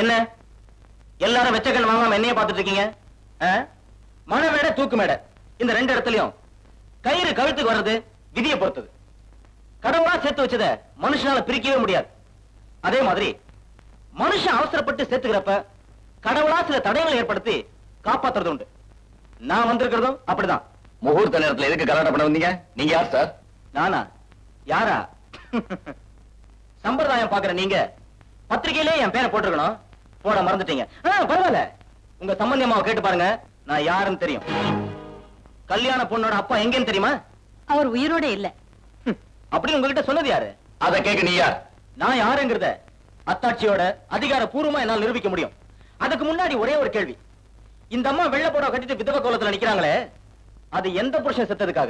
என்ன எல்லாரும் வெச்சக்கண் வாங்காம என்னைய பார்த்துட்டு இருக்கீங்க ஆ? மன மேடை தூக்கு மேடை இந்த ரெண்டு இடத்துலயும் கயிறு கழுத்துக்கு வர்றது விதியை பொறுத்தது கடவுளா சேர்த்து வச்சத மனுஷனால பிரிக்கவே முடியாது அதே மாதிரி மனுஷன் அவசரப்பட்டு சேர்த்துக்கிறப்ப கடவுளா சில தடைகளை ஏற்படுத்தி காப்பாத்துறது உண்டு நான் வந்திருக்கிறதும் அப்படிதான் முகூர்த்த நேரத்துல எதுக்கு கலாட்டம் பண்ண வந்தீங்க நீங்க யார் சார் நானா யாரா சம்பிரதாயம் பாக்குற நீங்க பத்திரிகையிலே என் பேரை போட்டிருக்கணும் போட மறந்துட்டீங்க ஆ, பரவாயில்ல உங்க சம்பந்தியம்மாவை கேட்டு பாருங்க நான் யாருன்னு தெரியும் கல்யாண பொண்ணோட அப்பா எங்கன்னு தெரியுமா அவர் உயிரோட இல்ல ஹம், அப்படி உங்ககிட்ட சொன்னது யாரு அத கேட்க நீ யார் நான் யாருங்கிறத அத்தாட்சியோட அதிகாரப்பூர்வமா என்னால நிரூபிக்க முடியும் அதுக்கு முன்னாடி ஒரே ஒரு கேள்வி இந்த அம்மா வெள்ளை புடவை கட்டிட்டு விதவ கோலத்துல நிக்கிறாங்களே அது எந்த புருஷன் செத்ததுக்காக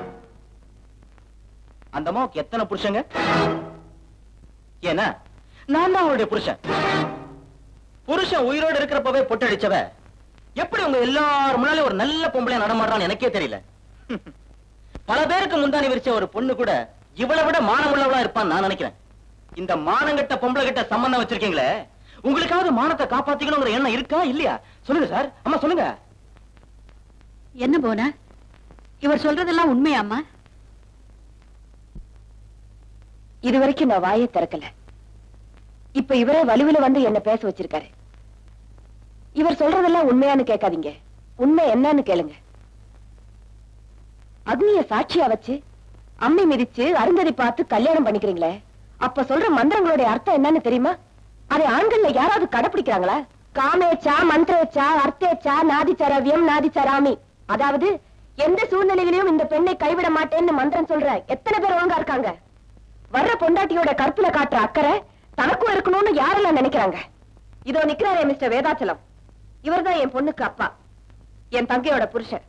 அந்த அம்மாவுக்கு எத்தனை புருஷங்க ஏன்னா நான் தான் அவளுடைய புருஷன் புருஷன் உயிரோடு இருக்கிறப்பவே பொட்டடிச்சவ எப்படி உங்க எல்லாரும் முன்னாலே ஒரு நல்ல பொம்பளை நடமாடுறான்னு எனக்கே தெரியல பல பேருக்கு முந்தானி விரிச்ச ஒரு பொண்ணு கூட இவளை விட மானமுள்ளவளா இருப்பான்னு நான் நினைக்கிறேன் இந்த மானங்கட்ட பொம்பளை கிட்ட சம்பந்தம் வச்சிருக்கீங்களே உங்களுக்காவது மானத்தை காப்பாத்திக்கணுங்கிற எண்ணம் இருக்கா இல்லையா சொல்லுங்க சார் அம்மா சொல்லுங்க என்ன போனா இவர் சொல்றதெல்லாம் உண்மையாம்மா இதுவரைக்கும் நான் வாயை திறக்கல இப்ப இவரே வலுவில வந்து என்ன பேச வச்சிருக்காரு இவர் சொல்றதெல்லாம் உண்மையான்னு கேட்காதீங்க உண்மை என்னன்னு கேளுங்க அக்னிய சாட்சியா வச்சு அம்மி மிதிச்சு அருந்ததி பார்த்து கல்யாணம் பண்ணிக்கிறீங்களே அப்ப சொல்ற மந்திரங்களுடைய அர்த்தம் என்னன்னு தெரியுமா அதை ஆண்கள்ல யாராவது கடைபிடிக்கிறாங்களா காமேச்சா மந்திரேச்சா அர்த்தேச்சா நாதிச்சரவியம் நாதிச்சராமி அதாவது எந்த சூழ்நிலையிலும் இந்த பெண்ணை கைவிட மாட்டேன்னு மந்திரம் சொல்ற எத்தனை பேர் ஒழுங்கா இருக்காங்க வர்ற பொண்டாட்டியோட கற்புல காட்டுற அக்கறை தனக்கும் இருக்கணும்னு யாரெல்லாம் நினைக்கிறாங்க இதோ நிக்கிறாரே மிஸ்டர் வேதாச்சலம் இவர்தான் என் பொண்ணுக்கு அப்பா என் தங்கையோட புருஷன்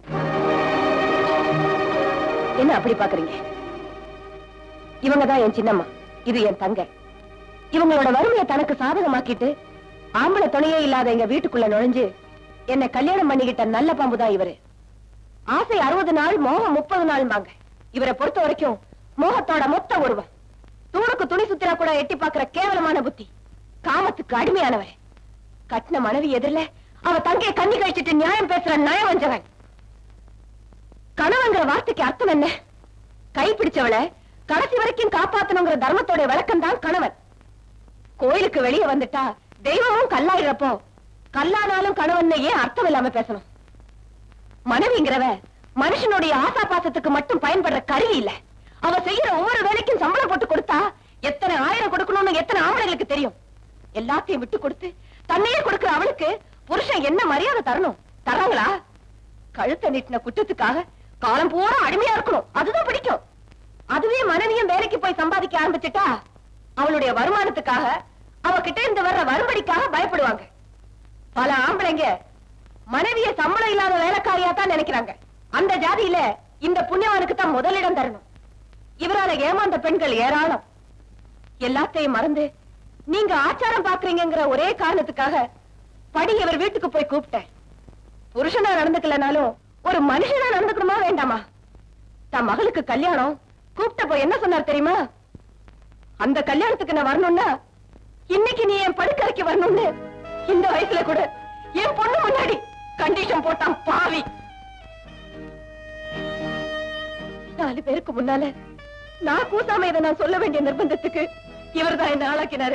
என்ன அப்படி பாக்குறீங்க இவங்க தான் என் சின்னம்மா இது என் தங்கை இவங்களோட வறுமையை தனக்கு சாதகமாக்கிட்டு ஆம்பளை துணையே இல்லாத எங்க வீட்டுக்குள்ள நுழைஞ்சு என்னை கல்யாணம் பண்ணிக்கிட்ட நல்ல பாம்பு தான் இவரு ஆசை அறுபது நாள் மோகம் முப்பது நாள் வாங்க இவரை பொறுத்த வரைக்கும் மோகத்தோட மொத்த உருவம் தூணுக்கு துணி சுத்திரா கூட எட்டி பாக்குற கேவலமான புத்தி காமத்துக்கு அடிமையானவர் கட்டின மனைவி எதிரில அவ தங்கையை கண்ணி கழிச்சிட்டு நியாயம் பேசுற நயம் வஞ்சவன் கணவங்கிற வார்த்தைக்கு அர்த்தம் என்ன கை பிடிச்சவளை கடைசி வரைக்கும் காப்பாத்தணுங்கிற தர்மத்தோட விளக்கம் தான் கணவன் கோயிலுக்கு வெளியே வந்துட்டா தெய்வமும் கல்லாயிரப்போ கல்லானாலும் கணவன் ஏன் அர்த்தம் இல்லாம பேசணும் மனைவிங்கிறவ மனுஷனுடைய ஆசா பாசத்துக்கு மட்டும் பயன்படுற கருவி இல்ல அவ செய்யற ஒவ்வொரு வேலைக்கும் சம்பளம் போட்டு கொடுத்தா எத்தனை ஆயிரம் கொடுக்கணும்னு எத்தனை ஆம்பளைங்களுக்கு தெரியும் எல்லாத்தையும் விட்டு கொடுத்து தன்னையே கொடுக்கிற அவளுக்கு புருஷன் என்ன மரியாதை தரணும் தராங்களா கழுத்தை நீட்டின குற்றத்துக்காக காலம் பூரா அடிமையா இருக்கணும் அதுதான் பிடிக்கும் அதுவே மனைவியும் வேலைக்கு போய் சம்பாதிக்க ஆரம்பிச்சுட்டா அவளுடைய வருமானத்துக்காக அவகிட்ட இருந்து வர்ற வரும்படிக்காக பயப்படுவாங்க பல ஆம்பளைங்க மனைவிய சம்பளம் இல்லாத வேலைக்காரியா தான் நினைக்கிறாங்க அந்த ஜாதியில இந்த புண்ணியவானுக்கு தான் முதலிடம் தரணும் இவரால ஏமாந்த பெண்கள் ஏராளம் எல்லாத்தையும் மறந்து நீங்க ஆச்சாரம் பாக்குறீங்கங்கிற ஒரே காரணத்துக்காக படி இவர் வீட்டுக்கு போய் கூப்பிட்டேன் புருஷனா நடந்துக்கலனாலும் ஒரு மனுஷனா நடந்துக்கணுமா வேண்டாமா தன் மகளுக்கு கல்யாணம் கூப்பிட்ட போய் என்ன சொன்னார் தெரியுமா அந்த கல்யாணத்துக்கு நான் வரணும்னா இன்னைக்கு நீ என் படுக்கறைக்கு வரணும்னு இந்த வயசுல கூட என் பொண்ணு முன்னாடி கண்டிஷன் போட்டான் பாவி நாலு பேருக்கு முன்னால நான் கூசாம இதை நான் சொல்ல வேண்டிய நிர்பந்தத்துக்கு இவர்தான் என்ன ஆளாக்கினாரு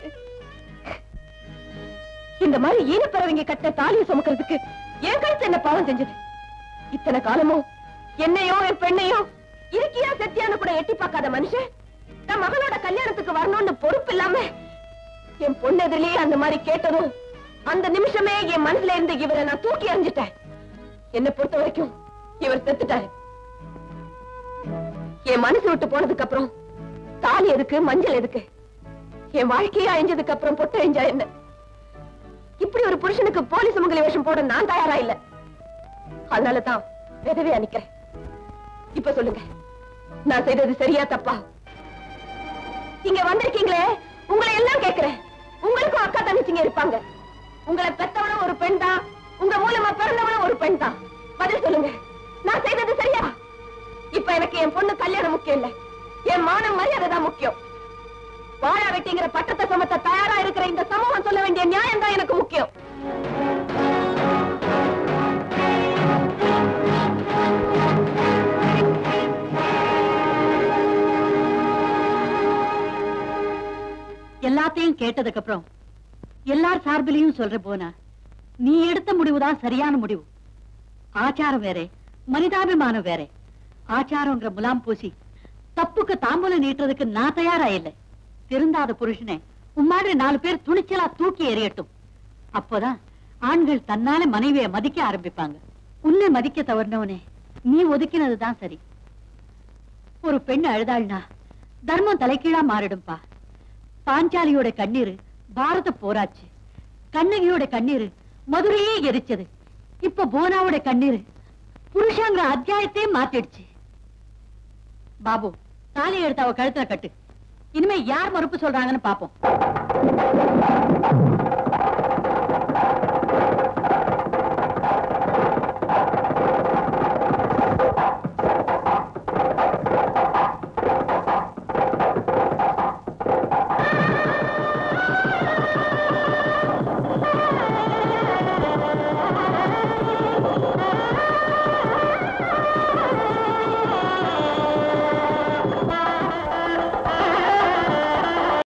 இந்த மாதிரி ஈனப்பிறவிங்க கட்ட தாலியை சுமக்கிறதுக்கு என் கழுத்து என்ன பாவம் செஞ்சது இத்தனை காலமும் என்னையோ என் பெண்ணையோ இருக்கியா செத்தியான்னு கூட எட்டி பார்க்காத மனுஷன் தன் மகளோட கல்யாணத்துக்கு வரணும்னு பொறுப்பு இல்லாம என் பொண்ணு எதிரிலேயே அந்த மாதிரி கேட்டதும் அந்த நிமிஷமே என் மனசுல இருந்து இவரை நான் தூக்கி எறிஞ்சிட்டேன் என்னை பொறுத்த வரைக்கும் இவர் செத்துட்டாரு என் மனசு விட்டு போனதுக்கு அப்புறம் தாலி எதுக்கு மஞ்சள் எதுக்கு என் வாழ்க்கையே அழிஞ்சதுக்கு அப்புறம் பொட்டு அழிஞ்சா என்ன இப்படி ஒரு புருஷனுக்கு போலீஸ் சுமங்கலி வேஷம் போட நான் தயாரா இல்ல அதனாலதான் விதவையா நிக்கிறேன் இப்ப சொல்லுங்க நான் செய்தது சரியா தப்பா இங்க வந்திருக்கீங்களே உங்களை எல்லாம் கேக்குறேன் உங்களுக்கும் அக்கா தங்கச்சிங்க இருப்பாங்க உங்களை பெத்தவனும் ஒரு பெண் தான் உங்க மூலமா பிறந்தவனும் ஒரு பெண் தான் பதில் சொல்லுங்க நான் செய்தது சரியா இப்ப எனக்கு என் பொண்ணு கல்யாணம் முக்கியம் இல்ல என் மானம் மரியாதை தான் முக்கியம் வாழ வெட்டிங்கிற பட்டத்தை சுமத்த தயாரா இருக்கிற இந்த சமூகம் சொல்ல வேண்டிய நியாயம் தான் எனக்கு முக்கியம் எல்லாத்தையும் கேட்டதுக்கு அப்புறம் எல்லார் சார்பிலையும் சொல்ற போனா நீ எடுத்த முடிவுதான் சரியான முடிவு ஆச்சாரம் வேற மனிதாபிமானம் வேற ஆச்சாரங்கிற முலாம் பூசி தப்புக்கு தாம்பூலம் நீட்டுறதுக்கு நான் தயாரா இல்லை திருந்தாத புருஷனை உம்மாதிரி நாலு பேர் துணிச்சலா தூக்கி எறியட்டும் அப்போதான் ஆண்கள் தன்னால மனைவியை மதிக்க ஆரம்பிப்பாங்க உன்னை மதிக்க தவறினவனே நீ ஒதுக்கினதுதான் சரி ஒரு பெண் அழுதாள்னா தர்மம் தலைகீழா மாறிடும்பா பாஞ்சாலியோட கண்ணீரு பாரத போராச்சு கண்ணகியோட கண்ணீரு மதுரையே எரிச்சது இப்ப போனாவோட கண்ணீரு புருஷங்கிற அத்தியாயத்தையே மாத்திடுச்சு பாபு தாலி எடுத்து அவ கழுத்துல கட்டு இனிமே யார் மறுப்பு சொல்றாங்கன்னு பாப்போம்